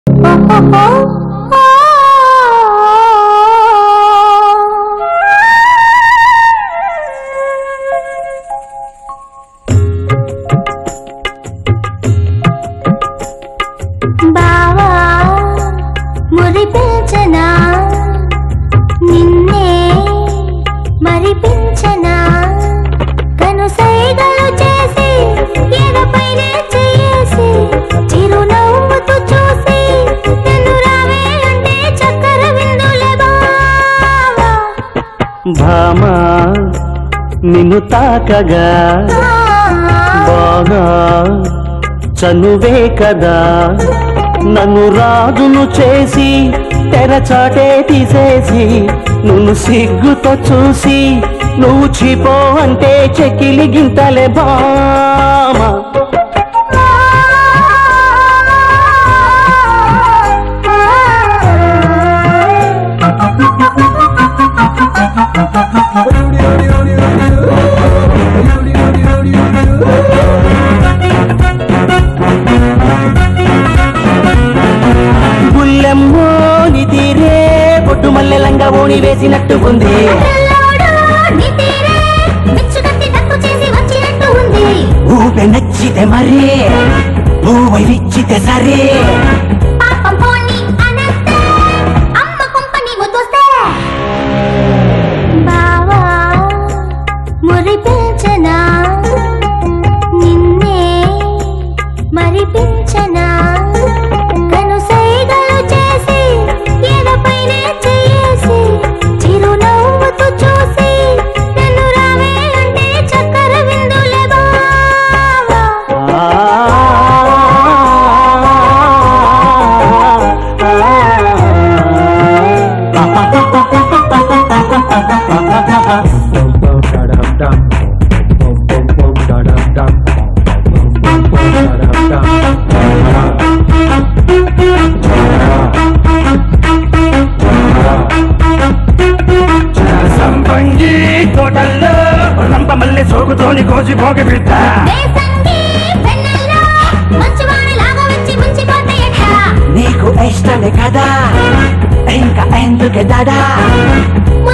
బావా మురిపించనా నిన్నే మరిపించనా కను సైగలు చేసి ఎదపైనే చేసి చిరునవ్వుతూ చూసి నన్ను రావే అంటే చక్కర విందులే బావా భామా నిన్ను తాకగా బాగా చనువే కదా నన్ను రాజును చేసి తెరచాటే తీసేసి నువ్వు సిగ్గుతో చూసి నువ్వు చీపో అంటే చెక్కిలి గింతలే బామా గుల్లెమ్మో నిదిరే బొట్టు మల్లెలంగా ఓణి వేసినట్టు ఉంది పిల్లోడు నీ తీరే మిచ్చుకట్టి తప్పు చేసి వచ్చినట్టు ఉంది ఊపె నచ్చితే మరే ఊవై విచ్చితే సరే పాపం పోని అనంతే అమ్మ కుంపని ముద్దొస్తే బావా మురిపించనా నిన్నే మరిపించనా కను సైగలు చేసి ఎదపైనే చేసి చిరునవ్వుతూ చూసి నన్ను రావే అంటే చక్కర విందులే బావా సంపంగి తోటల్లో రంప మల్లె సోకుతోని కోసి పోగి బిడ్డ దేశంగి వెన్నెల్లో మంచువాడలాగా వచ్చి ముంచిపోతే ఎట్టా? నీకు ఇష్టమే కదా ఇంకా ఎందుకు దడా